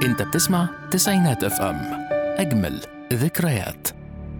انت بتسمع تسعينات اف ام اجمل ذكريات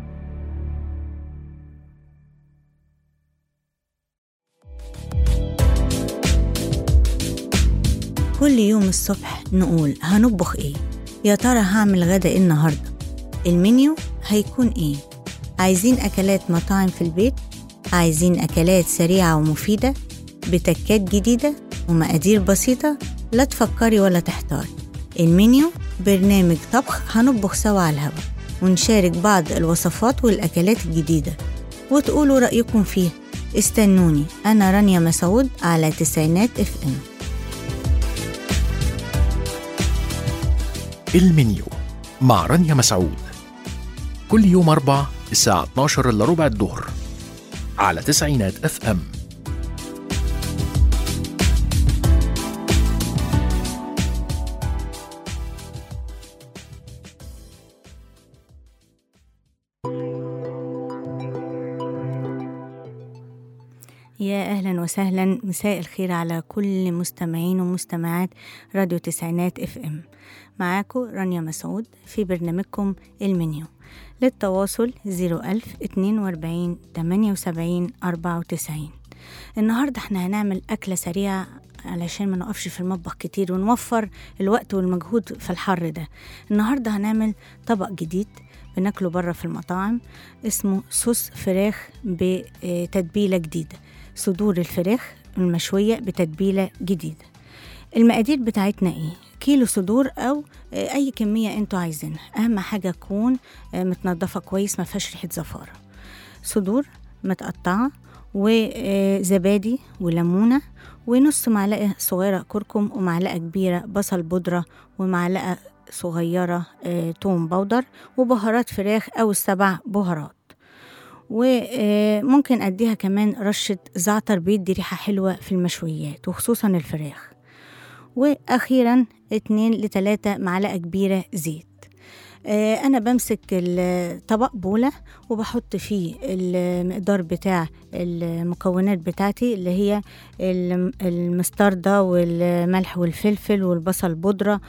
كل يوم الصبح نقول هنطبخ ايه يا ترى هعمل غدا ايه النهارده المنيو هيكون ايه عايزين اكلات مطاعم في البيت عايزين اكلات سريعه ومفيده بتكات جديده ومقادير بسيطه لا تفكري ولا تحتاري المنيو برنامج طبخ هنطبخ سوا على الهوا ونشارك بعض الوصفات والاكلات الجديده وتقولوا رايكم فيها استنوني انا رانيا مسعود على تسعينات اف ام المنيو مع رانيا مسعود كل يوم أربع الساعة 12 إلا ربع الظهر على تسعينات اف ام يا أهلا وسهلا مساء الخير على كل مستمعين ومستمعات راديو تسعينات اف ام معاكم رانيا مسعود في برنامجكم المنيو للتواصل 01000 42 78 94 النهاردة احنا هنعمل أكلة سريعة علشان ما نقفش في المطبخ كتير ونوفر الوقت والمجهود في الحر ده النهاردة هنعمل طبق جديد بناكله بره في المطاعم اسمه صوص فراخ بتتبيلة جديدة صدور الفراخ المشوية بتتبيلة جديدة المقادير بتاعتنا ايه كيلو صدور او اي كمية انتوا عايزينها اهم حاجة تكون متنضفة كويس ما فيهاش ريحة زفارة صدور متقطعة وزبادي وليمونة ونص معلقة صغيرة كركم ومعلقة كبيرة بصل بودرة ومعلقة صغيرة آه، توم بودر وبهارات فراخ أو السبع بهارات وممكن أديها كمان رشة زعتر بيدي ريحة حلوة في المشويات وخصوصا الفراخ وأخيرا اتنين لتلاتة معلقة كبيرة زيت آه، أنا بمسك الطبق بولة وبحط فيه المقدار بتاع المكونات بتاعتي اللي هي الم- المستردة والملح والفلفل والبصل بودرة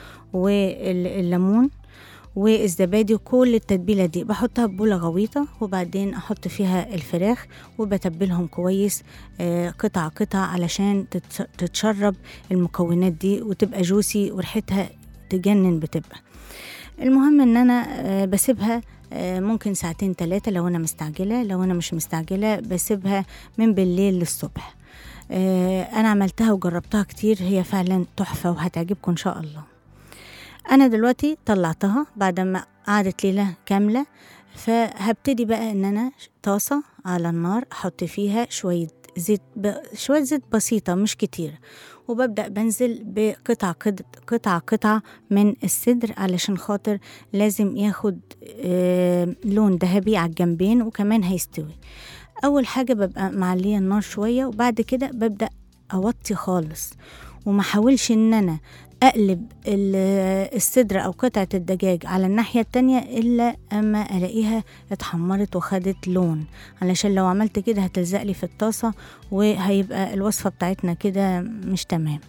والليمون والزبادي وكل التتبيلة دي بحطها في بولة غويطة وبعدين أحط فيها الفراخ وبتبلهم كويس آه، قطع قطع علشان تتس- تتشرب المكونات دي وتبقى جوسي وريحتها تجنن بتبقى المهم ان انا آه، بسيبها آه، ممكن ساعتين ثلاثة لو انا مستعجلة لو انا مش مستعجلة بسيبها من بالليل للصبح آه، انا عملتها وجربتها كتير هي فعلا تحفة وهتعجبكم ان شاء الله انا دلوقتي طلعتها بعد ما قعدت ليلة كاملة فهبتدي بقى ان انا طاسة على النار احط فيها شوية زيت ب... شوية زيت بسيطة مش كتير وببدأ بنزل بقطع قد- قطع قطع من الصدر علشان خاطر لازم ياخد آه، لون ذهبي على الجنبين وكمان هيستوي أول حاجة ببقى معلية النار شوية وبعد كده ببدأ أوطي خالص وما حاولش إن أنا أقلب ال- الصدر أو قطعة الدجاج على الناحية التانية إلا أما ألاقيها اتحمرت وخدت لون علشان لو عملت كده هتلزق لي في الطاسة وهيبقى الوصفة بتاعتنا كده مش تمام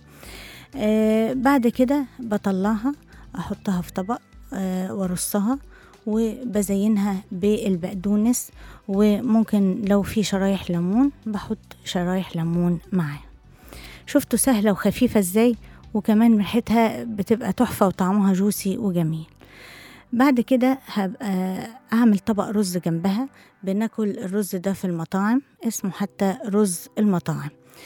آه بعد كده بطلعها احطها في طبق آه وارصها وبزينها بالبقدونس وممكن لو في شرايح ليمون بحط شرايح ليمون معاه شفتوا سهلة وخفيفة ازاي وكمان ريحتها بتبقى تحفة وطعمها جوسي وجميل بعد كده هبقى أعمل طبق رز جنبها بناكل الرز ده في المطاعم اسمه حتى رز المطاعم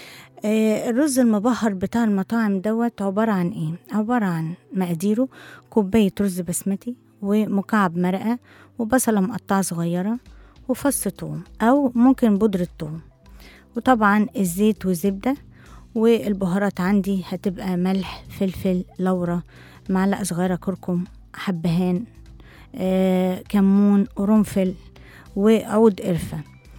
آه، الرز المبهر بتاع المطاعم دوت عبارة عن ايه؟ عبارة عن مقاديره كوباية رز بسمتي ومكعب مرقة وبصلة مقطعة صغيرة وفص توم أو ممكن بودرة توم وطبعا الزيت والزبدة والبهارات عندي هتبقى ملح فلفل لورا معلقة صغيرة كركم حبهان آه، كمون قرنفل وعود قرفة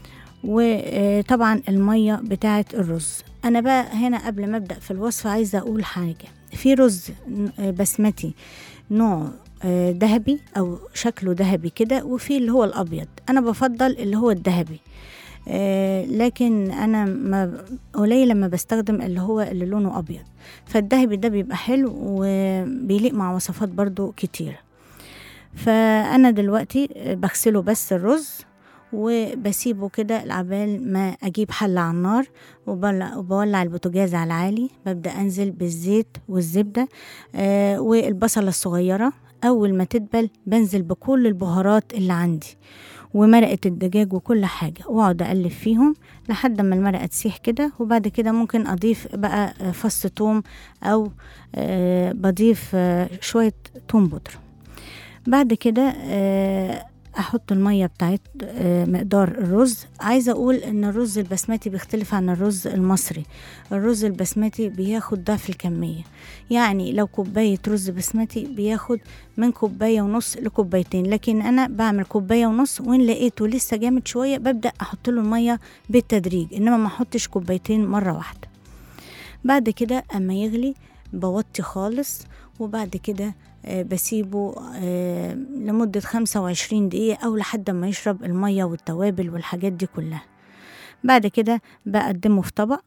وطبعا المية بتاعة الرز أنا بقى هنا قبل ما أبدأ في الوصفة عايزة أقول حاجة في رز ن- بسمتي نوع آه، ذهبي أو شكله ذهبي كده وفي اللي هو الأبيض أنا بفضل اللي هو الذهبي آه، لكن انا ما قليل لما بستخدم اللي هو اللي لونه ابيض فالذهبي ده بيبقى حلو وبيليق مع وصفات برضو كتير فانا دلوقتي بغسله بس الرز وبسيبه كده لعبال ما اجيب حله على النار وبولع, وبولع البوتاجاز على العالي ببدا انزل بالزيت والزبده آه والبصله الصغيره اول ما تدبل بنزل بكل البهارات اللي عندي ومرقة الدجاج وكل حاجة واقعد اقلب فيهم لحد ما المرقة تسيح كده وبعد كده ممكن اضيف بقى آه، فص توم او آه، بضيف آه، شوية توم بودرة بعد كده آه، احط الميه بتاعت آه، مقدار الرز عايزه اقول ان الرز البسمتي بيختلف عن الرز المصري الرز البسمتي بياخد ضعف الكميه يعني لو كوبايه رز بسمتي بياخد من كوبايه ونص لكوبايتين لكن انا بعمل كوبايه ونص وان لقيته لسه جامد شويه ببدا احط له الميه بالتدريج انما ما احطش كوبايتين مره واحده بعد كده اما يغلي بوطي خالص وبعد كده آه، بسيبه آه، لمدة خمسة وعشرين دقيقة أو لحد ما يشرب المية والتوابل والحاجات دي كلها بعد كده بقدمه في طبق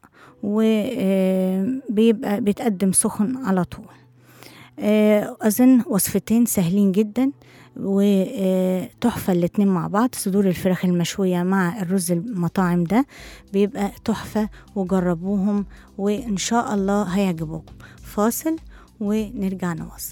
وبيبقى بيتقدم سخن على طول آه، أظن وصفتين سهلين جدا وتحفة الاتنين مع بعض صدور الفراخ المشوية مع الرز المطاعم ده بيبقى تحفة وجربوهم وإن شاء الله هيعجبوكم فاصل ونرجع نواصل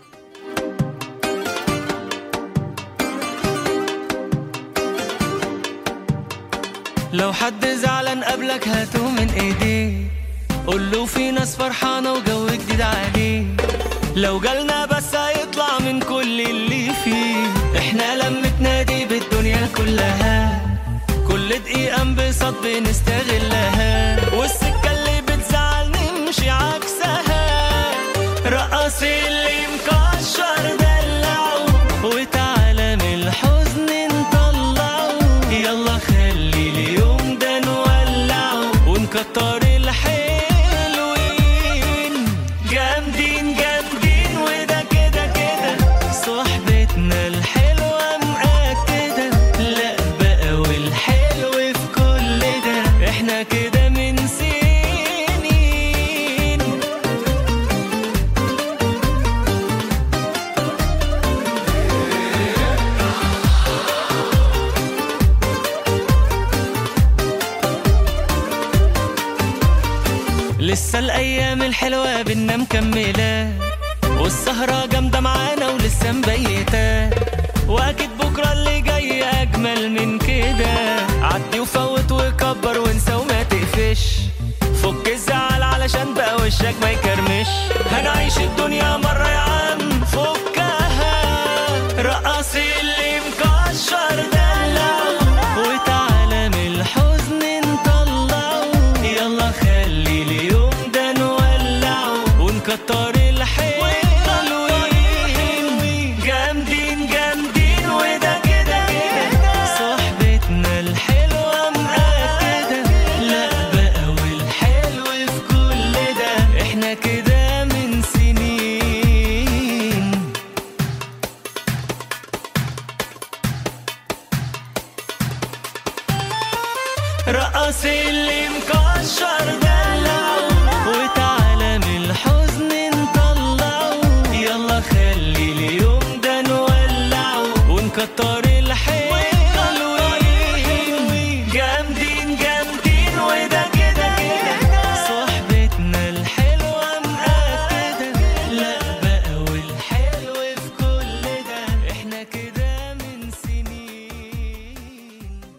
لو حد زعلان قبلك هاته من ايديه قول له في ناس فرحانة وجو جديد عليه لو جالنا بس هيطلع من كل اللي فيه احنا لمتنا دي بالدنيا كلها كل دقيقة انبساط بنستغلها والسكة اللي بتزعل نمشي عكسها رقص اللي مكشر دلعه وتعالى من الحزن نطلعه يلا خلي اليوم ده نولعه ونكتر الحلوين جامدين جامدين وده كده كده صحبتنا الحلوة مأكدة لا بقى والحلو في كل ده احنا كده من سنين لسه الايام الحلوه بينا مكمله والسهره جامده معانا ولسه مبيته واكيد بكره اللي جاي اجمل من كده عدي وفوت وكبر وانسى وما تقفش فك الزعل علشان بقى وشك ما يكرمش هنعيش الدنيا مره يا عم فكها رقص اللي مكشر دلع وتعالى من الحزن نطلعه يلا خلي اليوم ده نولعه ونكتر الحلوين جامدين جامدين وده كده كده صحبتنا الحلوة مأكدة لا بقى والحلو في كل ده احنا كده من سنين رقص اللي مكشر دلعه وتعالى من الحزن نطلعه يلا خلي اليوم ده نولعه ونكتر الحلوين جامدين جامدين وده كده كده صحبتنا الحلوة مأكدة لا بقى والحلو في كل ده احنا كده من سنين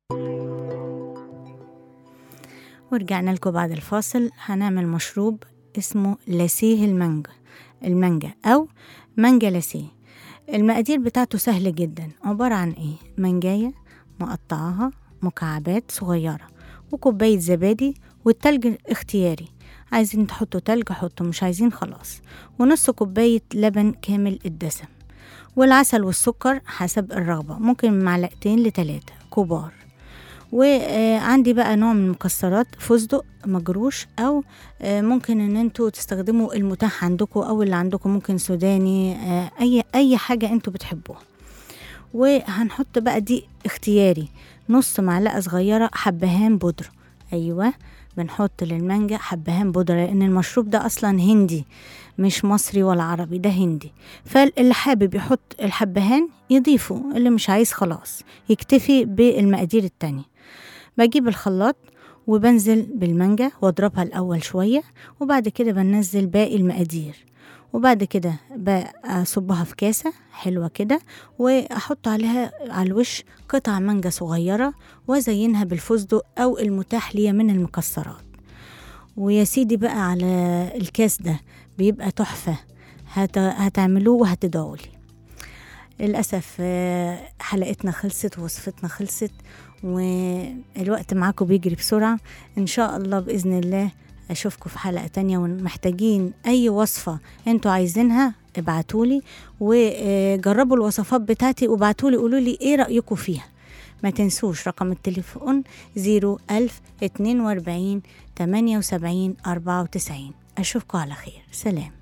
ورجعنا لكم بعد الفاصل هنعمل مشروب اسمه لاسيه المانجا المانجا أو مانجا لاسيه المقادير بتاعته سهلة جدا عبارة عن ايه منجاية مقطعاها مكعبات صغيرة وكوباية زبادي والتلج اختياري عايزين تحطوا تلج حطوا مش عايزين خلاص ونص كوباية لبن كامل الدسم والعسل والسكر حسب الرغبة ممكن معلقتين لتلاتة كبار وعندي بقى نوع من المكسرات فستق مجروش او آه، ممكن ان انتوا تستخدموا المتاح عندكم او اللي عندكم ممكن سوداني آه، اي اي حاجه انتوا بتحبوها وهنحط بقى دي اختياري نص معلقة صغيرة حبهان بودرة أيوة بنحط للمانجا حبهان بودرة لأن المشروب ده أصلا هندي مش مصري ولا عربي ده هندي فاللي حابب يحط الحبهان يضيفه اللي مش عايز خلاص يكتفي بالمقادير التانية بجيب الخلاط وبنزل بالمانجا واضربها الأول شوية وبعد كده بنزل باقي المقادير وبعد كده بصبها في كاسة حلوة كده وأحط عليها على الوش قطع مانجا صغيرة وأزينها بالفستق أو المتاح ليا من المكسرات ويا سيدي بقى على الكاس ده بيبقى تحفة هت... هتعملوه وهتدعوا لي للأسف آه، حلقتنا خلصت ووصفتنا خلصت والوقت معاكم بيجري بسرعة إن شاء الله بإذن الله أشوفكم في حلقة تانية ومحتاجين أي وصفة أنتوا عايزينها ابعتولي وجربوا الوصفات بتاعتي وابعتولي قولوا لي إيه رأيكم فيها ما تنسوش رقم التليفون 01000 42 78 94 أشوفكم على خير سلام